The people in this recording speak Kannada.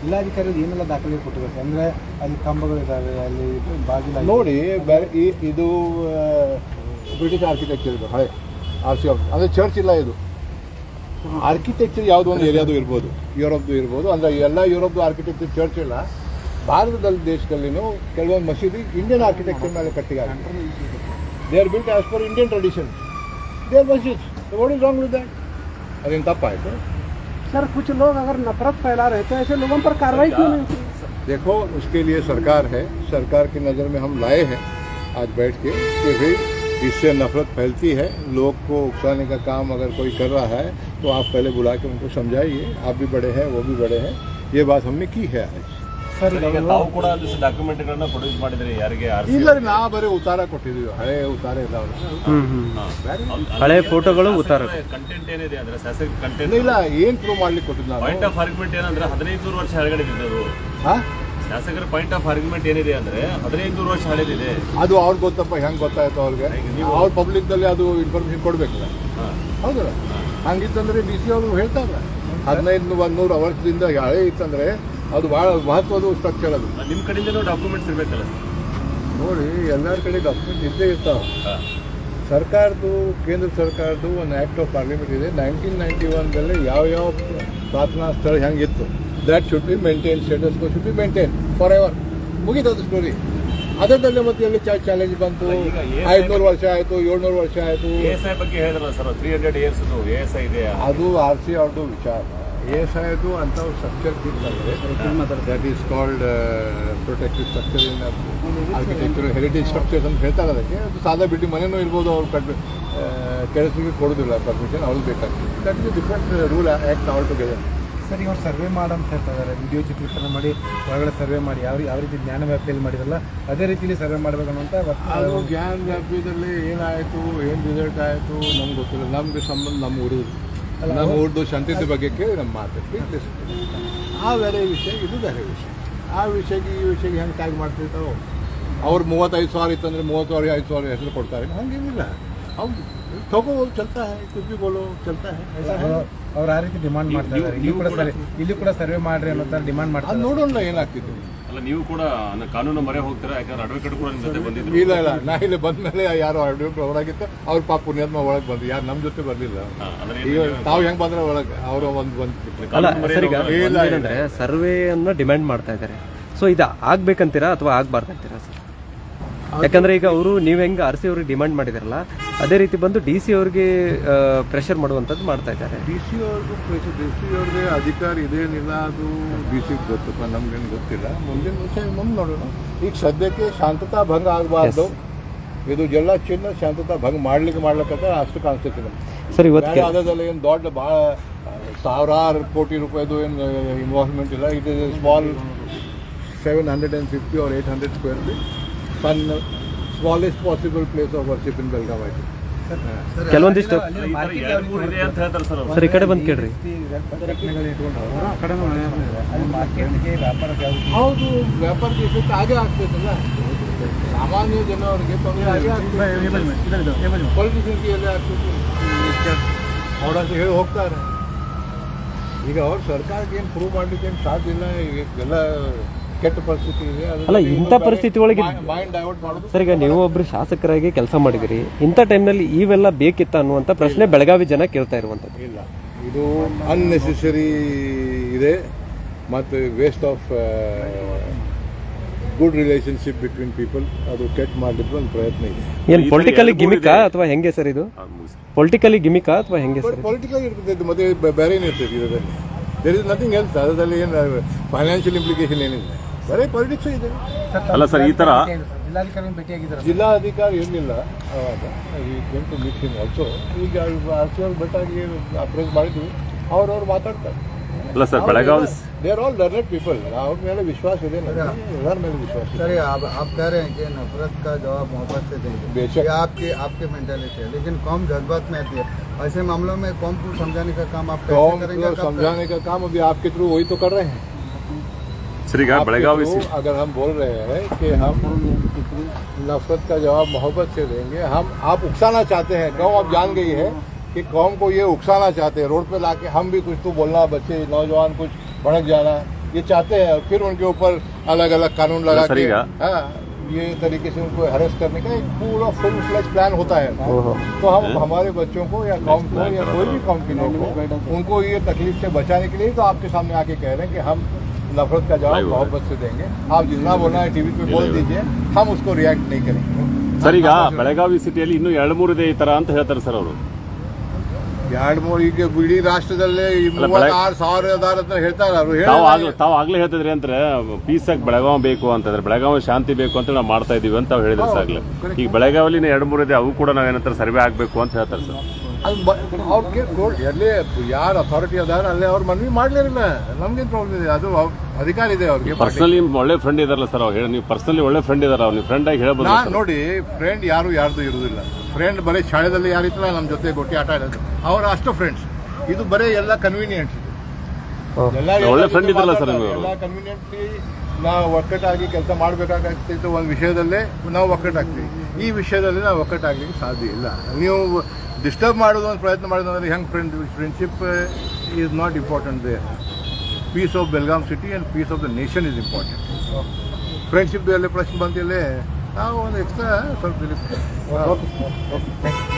ಜಿಲ್ಲಾಧಿಕಾರಿ ಏನೆಲ್ಲ ದಾಖಲೆ ಕೊಟ್ಟಿದ್ದಾರೆ ಅಂದ್ರೆ ಅಲ್ಲಿ ಕಂಬಗಳಿದ್ದಾವೆ ಅಲ್ಲಿ ಬಾಗಿಲ ನೋಡಿ ಬೇರೆ ಈ ಇದು ಬ್ರಿಟಿಷ್ ಆರ್ಕಿಟೆಕ್ಚರ್ ಇದು ಹಳೆ ಆರ್ ಸಿ ಅಂದರೆ ಚರ್ಚ್ ಇಲ್ಲ ಇದು ಆರ್ಕಿಟೆಕ್ಚರ್ ಯಾವುದೋ ಒಂದು ಏರಿಯಾದು ಇರ್ಬೋದು ಯುರೋಪ್ದು ಇರ್ಬೋದು ಅಂದರೆ ಎಲ್ಲ ಯುರೋಪ್ದು ಆರ್ಕಿಟೆಕ್ಚರ್ ಚರ್ಚ್ ಇಲ್ಲ ಭಾರತದಲ್ಲಿ ದೇಶದಲ್ಲಿನೂ ಕೆಲವೊಂದು ಮಸೀದಿ ಇಂಡಿಯನ್ ಆರ್ಕಿಟೆಕ್ಚರ್ ಮೇಲೆ ಕಟ್ಟಿದ್ದಾರೆ they are built as per Indian tradition they are ಮಸೀದ್ what is wrong with that ಅದೇನು ತಪ್ಪಾಯಿತು सर कुछ लोग अगर नफरत फैला रहे हैं तो ऐसे लोगों पर कार्रवाई क्यों नहीं होती देखो उसके लिए सरकार है सरकार की नज़र में हम लाए हैं आज बैठ के कि भाई इससे नफरत फैलती है लोग को उकसाने का काम अगर कोई कर रहा है तो आप पहले बुला के उनको समझाइए आप भी बड़े हैं वो भी बड़े हैं ये बात हमने की है आज ಸರ್ ಈಗ ತಾವು ಕೂಡ ಒಂದಿಷ್ಟು ಡಾಕ್ಯುಮೆಂಟ್ಗಳನ್ನ ಪ್ರೊಡ್ಯೂಸ್ ಮಾಡಿದ್ರಿ ಯಾರಿಗೆ ಆರ್ ಇಲ್ಲ ರೀ ನಾ ಬರೀ ಉತ್ತಾರ ಕೊಟ್ಟಿದ್ದೀವಿ ಹಳೆ ಉತ್ತಾರ ಇದಾವಲ್ಲ ಹಳೆ ಫೋಟೋಗಳು ಉತ್ತಾರ ಕಂಟೆಂಟ್ ಏನಿದೆ ಅಂದ್ರೆ ಶಾಸಕ ಇಲ್ಲ, ಕಂಟೆಂಟ್ ಇಲ್ಲ ಏನು ಪ್ರೂವ್ ಮಾಡ್ಲಿಕ್ಕೆ ಕೊಟ್ಟಿದ್ದು ಪಾಯಿಂಟ್ ನಾನು ಆಫ್ ಆರ್ಗ್ಯುಮೆಂಟ್ ಏನಂದ್ರೆ ಹದಿನೈದು ವರ್ಷ ಹಳೆಗಡೆ ಇದ್ದದು ಹಾಂ ಶಾಸಕರ ಪಾಯಿಂಟ್ ಆಫ್ ಆರ್ಗ್ಯುಮೆಂಟ್ ಏನಿದೆ ಅಂದ್ರೆ ಹದಿನೈದು ವರ್ಷ ಹಳೆದಿದೆ ಅದು ಅವ್ರಿಗೆ ಗೊತ್ತಪ್ಪ ಹೆಂಗೆ ಗೊತ್ತಾಯ್ತು ಅವ್ರಿಗೆ ಅವ್ರ ಪಬ್ಲಿಕ್ದಲ್ಲಿ ಅದು ಇನ್ಫಾರ್ಮೇಷನ್ ಕೊಡ್ಬೇಕಲ್ಲ ಹಾ. ಹೌದಲ್ಲ ಹಂಗಿತ್ತಂದ್ರೆ ಡಿ ಸಿ ಅವರು ಹೇಳ್ತಾರೆ ಹದಿನೈದು ಒಂದೂರು ವರ್ಷದಿಂದ ಹಳೆ ಇತ್ತಂದ್ರೆ ಅದು ಭಾಳ ಮಹತ್ವದ ಸ್ಟ್ರಕ್ಚರ್ ಅದು ನಿಮ್ ಕಡೆಯಿಂದ ಡಾಕ್ಯುಮೆಂಟ್ಸ್ ಇರ್ಬೇಕಲ್ಲ ನೋಡಿ ಎಲ್ಲರ ಕಡೆ ಡಾಕ್ಯುಮೆಂಟ್ ಇದ್ದೇ ಇರ್ತಾವೆ ಸರ್ಕಾರದ್ದು ಕೇಂದ್ರ ಸರ್ಕಾರದ್ದು ಒಂದು ಆ್ಯಕ್ಟ್ ಆಫ್ ಪಾರ್ಲಿಮೆಂಟ್ ಇದೆ ನೈನ್ಟೀನ್ ನೈಂಟಿ ಒನ್ದಲ್ಲಿ ಯಾವ ಯಾವ ಪ್ರಾರ್ಥನಾ ಸ್ಥಳ ಹೆಂಗಿತ್ತು that should be maintain status should be maintain for ever ಮುಗೀತದು ಸ್ಟೋರಿ ಅದರಲ್ಲೇ ಮತ್ತೆ ಎಲ್ಲಿ ಚಾಲೆಂಜ್ ಬಂತು ಈಗ ASI ಐದುನೂರು ವರ್ಷ ಆಯಿತು ಏಳ್ನೂರು ವರ್ಷ ಆಯಿತು ಎ ಎಸ್ ಐ ಬಗ್ಗೆ ಹೇಳಿದ್ರಲ್ಲ sir three hundred years A S I ಇದೆ ಅದು ಆರ್ ಸಿ ಅವ್ರದ್ದು ವಿಚಾರ ಎ ಎಸ್ ಐದು ಅಂತ structure that is called protective structure in architecture heritage structures ಅಂತ ಹೇಳ್ತಾರೆ ಅದಕ್ಕೆ ಅದು ಸಾದಾ ಬಿಲ್ಡಿಂಗ್ ಮನೆಯೂ ಇರ್ಬೋದು ಅವ್ರು ಕಟ್ ಕೆಲಸಕ್ಕೆ ಕೊಡೋದಿಲ್ಲ ಪರ್ಮಿಷನ್ ಅವ್ರಿಗೆ ಬೇಕಾಗ್ತದೆ that is different rule act all together sir ಇವ್ರು ಸರ್ವೆ ಮಾಡಂತ ಹೇಳ್ತಾ ಇದ್ದಾರೆ ವಿಡಿಯೋ ಚಿತ್ರೀಕರಣ ಮಾಡಿ ಒಳಗಡೆ ಸರ್ವೆ ಮಾಡಿ ಯಾವ ಯಾವ ರೀತಿ ಜ್ಞಾನ ವ್ಯಾಪ್ತಿಯಲ್ಲಿ ಮಾಡಿರಲ್ಲ ಅದೇ ರೀತಿಯಲ್ಲಿ ಸರ್ವೆ ಮಾಡಬೇಕನ್ನುವಂತ ಅದು ಜ್ಞಾನ ವ್ಯಾಪ್ತಿಯಲ್ಲಿ ಏನಾಯಿತು ಏನು ರಿಸಲ್ಟ್ ಆಯಿತು ನಮ್ಗೆ ಗೊತ್ತಿಲ್ಲ ನಮಗೆ ಸಂಬಂಧ ನಮ್ಮ ಊರಿದ್ದು ನಮ್ಮ ಊರ್ದು ಶಾಂತಿದ ಬಗ್ಗೆ ಕೇಳಿ ನಮ್ಮ ಮಾತಾಡ್ತೀವಿ ಆ ಬೇರೆ ವಿಷಯ ಇದು ಬೇರೆ ವಿಷಯ ಆ ವಿಷಯಕ್ಕೆ ಈ ವಿಷಯಕ್ಕೆ ಹೆಂಗೆ ಟ್ಯಾಗ್ ಮಾಡ್ತಿರ್ತಾರೋ ಅವ್ರು ಮೂವತ್ತೈದು ಸಾವಿರ ಇತ್ತಂದ್ರೆ ಮೂವತ್ತು ಸಾವಿರ ಐದು ಸಾವಿರ ಹೆಸರು ಕೊಡ್ತಾರೆ ಹಂಗೇನಿಲ್ಲ ಹೌದು ತಗೋ ಚಲ್ತಾ ಹೈ ಕುछ भी बोलो ಚಲ್ತಾ ಹೈ ऐसा है ಅವ್ರು ಆ ರೀತಿ ಡಿಮಾಂಡ್ ಮಾಡ್ತಾ ಇದ್ದಾರೆ ಇಲ್ಲಿ ಕೂಡ ಸರ್ವೆ ಇಲ್ಲಿ ಕೂಡ ಸರ್ವೆ ಮಾಡ್ರಿ ಅನ್ನೋ ತರ ಡಿಮಾಂಡ್ ಮಾಡ್ತಾ ಅದು ಇದ್ದಾರೆ. ನೋಡೋಣ ಏನಾಗ್ತಿದೆ ಅಲ್ಲ ನೀವು ಕೂಡ ನ- ಕಾನೂನು ಮೊರೆ ಹೋಗ್ತೀರಾ ಯಾಕಂದ್ರೆ ಅಡ್ವೊಕೇಟ್ ಕೂಡ ನಿಮ್ ಜೊತೆ ಬಂದಿದ್ರು ಇಲ್ಲ ಇಲ್ಲ ನಾ ಇಲ್ಲಿ ಬಂದ ಮೇಲೆ ಯಾರೋ ಅಡ್ವೊಕೇಟ್ ಹೊರಗಿತ್ತು ಅವ್ರ ಪಾಪ ಪುಣ್ಯಾತ್ಮ ಒಳಗೆ ಬಂದು ಯಾರು ನಮ್ಮ ಜೊತೆ ಬರಲಿಲ್ಲ ಹಾ, ಅಂದ್ರೆ ಈಗ ತಾವು ಹೆಂಗೆ ಬಂದ್ರೆ ಒಳಗೆ ಅವರು ಒಂದು ಬಂದು ಅಲ್ಲ ಕಾನೂನು ಮೊರೆ ಸರ್ ಈಗ ಹೋಗ್ಬೇಕು. ಇಲ್ಲ, ಇಲ್ಲ. ಏನಂದ್ರೆ ಸರ್ವೆಯನ್ನ ಡಿಮ್ಯಾಂಡ್ ಮಾಡ್ತಾ ಇದ್ದಾರೆ ಸೊ ಇದು ಆಗ್ಬೇಕಂತೀರಾ ಅಥವಾ ಆಗ್ಬಾರ್ದಂತೀರಾ ಸರ್ ಯಾಕಂದ್ರೆ ಈಗ ಅವರು ನೀವು ಹೆಂಗೆ ಆರ್ ಸಿ ಅವ್ರಿಗೆ ಡಿಮಾಂಡ್ ಮಾಡಿದಾರಲ್ಲ ಅದೇ ರೀತಿ ಬಂದು ಡಿ ಸಿ ಅವ್ರಿಗೆ ಪ್ರೆಷರ್ ಮಾಡುವಂಥದ್ದು ಮಾಡ್ತಾ ಇದ್ದಾರೆ ಡಿ ಸಿ ಅವ್ರಿಗೂ ಡಿ ಸಿ ಅವ್ರಿಗೆ ಅಧಿಕಾರ ಇದೇನಿಲ್ಲ ಅದು ಡಿ ಸಿಗೆ ಗೊತ್ತಪ್ಪ ನಮ್ಗೇನು ಗೊತ್ತಿಲ್ಲ ಮುಂದಿನ ವಿಷಯ ಮುಂದೆ ನೋಡೋಣ ಈಗ ಸದ್ಯಕ್ಕೆ ಶಾಂತತಾ ಭಂಗ ಆಗಬಾರ್ದು ಇದು ಜಲ್ಲ ಚಿನ್ನ ಶಾಂತತಾ ಭಂಗ ಮಾಡ್ಲಿಕ್ಕೆ ಮಾಡ್ಲಿಕ್ಕೆ ಅಷ್ಟು ಕಾಣಿಸ್ತೈತಿ ನಮ್ಗೆ ಸರ್ ಇವತ್ತು ಬೇರೆ ಯಾವುದಾದ್ರಲ್ಲಿ ಏನು ದೊಡ್ಡ ಭಾಳ ಸಾವಿರಾರು ಕೋಟಿ ರೂಪಾಯಿದು ಏನು ಇನ್ವಾಲ್ವ್ಮೆಂಟ್ ಇಲ್ಲ it is small seven hundred and fifty or eight hundred square feet ಸಣ್ಣ smallest possible place of worship in Belgaum ಆಯಿತು ಕೆಲವೊಂದಿಷ್ಟು ಅಲ್ಲಿ ಈ ತರ market ಎರಡು ಮೂರು ಇದೆ ಅಂತ ಹೇಳ್ತಾರೆ ಸರ್ ಅವ್ರು. ಸರ್ ಈ ಕಡೆ ಬಂದು ಕೇಳ್ರಿ ಪ್ರತಿಮೆಗಳನ್ನ ಇಟ್ಕೊಂಡು ಅಲ್ಲಿ ಮಾರ್ಕೆಟ್ಗೆ ವ್ಯಾಪಾರಕ್ಕೆ ಯಾವ ರೀತಿ ಹೌದು ವ್ಯಾಪಾರ ದೇಶಕ್ಕೆ ಹಾಗೆ ಆಗ್ತೈತಲ್ಲ ಸಾಮಾನ್ಯ ಜನವರಿಗೆ ತೊಂದರೆ ಹಾಗೆ ಆಗ್ತೈತೆ ಪೊಲಿಟಿಷನ್ಗೆ ಎಲ್ಲಿ ಆಗ್ತೈತಿ ಅವ್ರಂತ ಹೇಳಿ ಹೋಗ್ತಾರೆ ಈಗ ಅವ್ರು ಸರ್ಕಾರಕ್ಕೆ ಏನು ಪ್ರೂವ್ ಮಾಡ್ಲಿಕ್ಕೆ ಏನು ಸಾಧ್ಯ ಇಲ್ಲ ಈಗ ಎಲ್ಲ ಕೆಟ್ಟ ಪರಿಸ್ಥಿತಿ ಇದೆ ಅಲ್ಲ, ಇಂಥ ಪರಿಸ್ಥಿತಿ ಒಳಗೆ- ಮೈಂಡ್ ಡೈವರ್ಟ್ ಮಾಡೋದು ಸರ್ ಈಗ ನೀವು ಒಬ್ರು ಶಾಸಕರಾಗಿ ಕೆಲಸ ಮಾಡಿದಿರಿ ಇಂಥ ಟೈಮ್ನಲ್ಲಿ ಇವೆಲ್ಲ ಬೇಕಿತ್ತ ಅನ್ನುವಂಥ ಪ್ರಶ್ನೆ ಬೆಳಗಾವಿ ಜನ ಕೇಳ್ತಾ ಇರುವಂಥದ್ದು ಇಲ್ಲ ಇದು ಅನ್ನೆಸೆಸರಿ ಇದೆ ಮತ್ತು waste of good relationship between people ಅದು ಕೆಟ್ಟ ಮಾಡಲಿಕ್ಕೆ ಒಂದು ಪ್ರಯತ್ನ ಇದೆ ಏನು ಪೊಲಿಟಿಕಲಿ ಗಿಮಿಕಾ ಅಥವಾ ಹೆಂಗೆ ಸರ್ ಇದು ಅದು ಮುಗಿಸಿ. ಪೊಲಿಟಿಕಲಿ ಗಿಮಿಕಾ ಅಥವಾ ಹೆಂಗೆ ಸರ್ ಪೊಲಿಟಿಕಲ್ ಇರ್ತದೆ ಇದು ಮತ್ತೆ ಬೆ- ಬೇರೆ ಏನಿರ್ತದೆ ಇದರಲ್ಲಿ ದೇರ್ ಇಸ್ ನಥಿಂಗ್ ಎಲ್ಸ್ ಅದರಲ್ಲಿ ಏನು ಫೈನಾನ್ಷಿಯಲ್ ಇಂಪ್ಲಿಕೇಶನ್ ಏನಿಲ್ಲ ಬರೀ ಪಾಲಿಟಿಕ್ಸ್ ಇದೆ ಅಲ್ಲ ಸರ್, ಈ ತರ- ಜಿಲ್ಲಾಧಿಕಾರಿ ಭೇಟಿಯಾಗಿದ್ದಾರೆ ಜಿಲ್ಲಾಧಿಕಾರಿ ಇರಲಿಲ್ಲ ಅವಾಗ ಈ ಕೆಂಟು ಮೀಟಿಂಗ್ ಆಲ್ಸೋ ಈಗ ಆರ್ ಸಿ ಅವ್ರು ಬೆಟ್ಟಾಗಿ ಅಪ್ರೋಚ್ ಮಾಡಿದ್ವಿ ಅವ್ರವ್ರು ಮಾತಾಡ್ತಾರೆ ಅಲ್ಲ sir Belagavi they are all learned people ಅವ್ರ ಮೇಲೆ ವಿಶ್ವಾಸ ಇದೆ ನನಗೆ. ಎಲ್ಲರ ಮೇಲೆ ವಿಶ್ವಾಸ ಇದೆ सर आप आप कह रहे हैं कि नफरत का जवाब मोहब्बत से देंगे बेशक। ये आपकी आपकी मेंटेलिटी है लेकिन कौम जज्बात में आती है ऐसे मामलों में कौम को समझाने का काम आप कैसे कौम करेंगे को कब समझाने का काम अभी आपके थ्रू वही तो कर रहे हैं ಸರ್ ಈಗ आपके ಬೆಳಗಾವಿ through अगर हम बोल रहे हैं कि हम नफरत का जवाब मोहब्बत से देंगे हम आप उकसाना चाहते हैं कौम अब जान गई है कि कौम को ये उकसाना चाहते हैं रोड पे लाके हम भी कुछ तो बोलना बच्चे नौजवान कुछ भड़क जाना ये चाहते हैं और फिर उनके ऊपर अलग अलग कानून लगा के सरीगा। हाँ, ये तरीके से उनको हरेस्ट करने का एक पूरा फुल फ्लैश प्लान होता है तो हम हमारे बच्चों को या कौम को या कोई भी कौम के लोग को उनको ये तकलीफ से बचाने के लिए तो आपके सामने आके कह रहे हैं कि हम नफरत का जवाब Live हो मोहब्बत से देंगे आप जितना बोलना है टीवी पे बोल live हो दीजिए हम उसको रिएक्ट नहीं करेंगे ಸರ್ ಈಗ ಬೆಳಗಾವಿ ಸಿಟಿಯಲ್ಲಿ ಇನ್ನೂ ಎರಡು ಮೂರು ಇದೆ ಈ ತರ ಅಂತ ಹೇಳ್ತಾರೆ ಸರ್ ಅವರು ಎರಡು ಮೂರು ಈಗ ಇಡೀ ರಾಷ್ಟ್ರದಲ್ಲೇ ಈ ಅಲ್ಲ, ಬೆಳಗ್ಗೆ- ಮೂವತ್ತಾರು ಸಾವಿರ ಅದಾರ ಅಂತ ಹೇಳ್ತಾರೆ ಅವರು ತಾವು ಆಗ್ಲೇ ಹೇಳಿದ್ರೆ ತಾವು ಆಗ್ಲೇ ಹೇಳ್ತಿದ್ರಿ ಅಂದ್ರೆ ಪೀಸ್ ಆಗಿ ಬೆಳಗಾವಿ ಬೇಕು ಅಂತಂದ್ರೆ ಬೆಳಗಾವಿ ಶಾಂತಿ ಬೇಕು ಅಂತ ನಾವು ಮಾಡ್ತಾ ಇದೀವಿ ಅಂತ ತಾವು ಹೇಳಿದ್ರಿ ಸರ್ ಆಗ್ಲೇ correct. ಈಗ ಬೆಳಗಾವಿಲಿ ಎರಡು ಮೂರು ಇದೆ ಅವು ಕೂಡ ನಾವೇನಂತಾರೆ ಸರ್ವೆ ಆಗ್ಬೇಕು ಅಂತ ಹೇಳ್ತಾರೆ ಸರ್ ಅದು ಬ- ಅವ್ರಿಗೆ ನೋಡಿ ಎಲ್ಲಿ ಯಾರು ಅಥಾರಿಟಿ ಅದಾರ ಅಲ್ಲೇ ಅವ್ರು ಮನವಿ ಮಾಡ್ಲಿರಿಲ್ಲ ನಮ್ಗೇನು ಪ್ರಾಬ್ಲಮ್ ಇದೆ ಅದು ಅವ್ರ ಅಧಿಕಾರ ಇದೆ ಅವ್ರಿಗೆ ಪರ್ಸನಲಿ ಒಳ್ಳೆ ಫ್ರೆಂಡ್ ಇದಾರಲ್ಲ ಸರ್ ಅವ್ರು ಹೇಳಿ ನೀವು ಪರ್ಸನಲಿ ಒಳ್ಳೆ ಫ್ರೆಂಡ್ ಇದಾರ ಅವ್ರು ನೀವು ಫ್ರೆಂಡ್ ಆಗಿ ಹೇಳ್ಬೋದು ನಾನ್ ಸರ್ ನೋಡಿ ಫ್ರೆಂಡ್ ಯಾರು ಯಾರ್ದು ಇರುವುದಿಲ್ಲ ಫ್ರೆಂಡ್ ಬರೀ ಶಾಲೆದಲ್ಲಿ ಯಾರಿತ್ತಲ್ಲ ನಮ್ಮ ಜೊತೆ ಗೊಟ್ಟಿ ಆಟ ಆಡೋದು ಅವ್ರ ಅಷ್ಟು ಫ್ರೆಂಡ್ಸ್ ಇದು ಬರೀ ಎಲ್ಲ ಕನ್ವೀನಿಯನ್ಸ್ ಎಲ್ಲ ಒಳ್ಳೆ friend ಇದ್ರಲ್ಲ sir ನೀವು? ಎಲ್ಲ ಕನ್ವೀನಿಯಂಟ್ಲಿ ನಾವು ಒಕ್ಕಟ್ಟಾಗಿ ಕೆಲಸ ಮಾಡಬೇಕಾಗ್ತಿತ್ತು ಒಂದು ವಿಷಯದಲ್ಲೇ ನಾವು ಒಕ್ಕಟ್ಟಾಗ್ತೀವಿ ಈ ವಿಷಯದಲ್ಲಿ ನಾವು ಒಕ್ಕಟ್ಟಾಗ್ಲಿಕ್ಕೆ ಸಾಧ್ಯ ಇಲ್ಲ ನೀವು ಡಿಸ್ಟರ್ಬ್ ಮಾಡೋದು ಒಂದು ಪ್ರಯತ್ನ ಮಾಡೋದು ಅಂದ್ರೆ ಹೆಂಗೆ friend friendship is not important they peace of Belgaum city and peace of the nation is important friendship ಎಲ್ಲ ಪ್ರಶ್ನೆ ಬಂದಿಲ್ಲೇ ನಾವು ಒಂದು ಎಕ್ಸ್ಟ್ರಾ ಸ್ವಲ್ಪ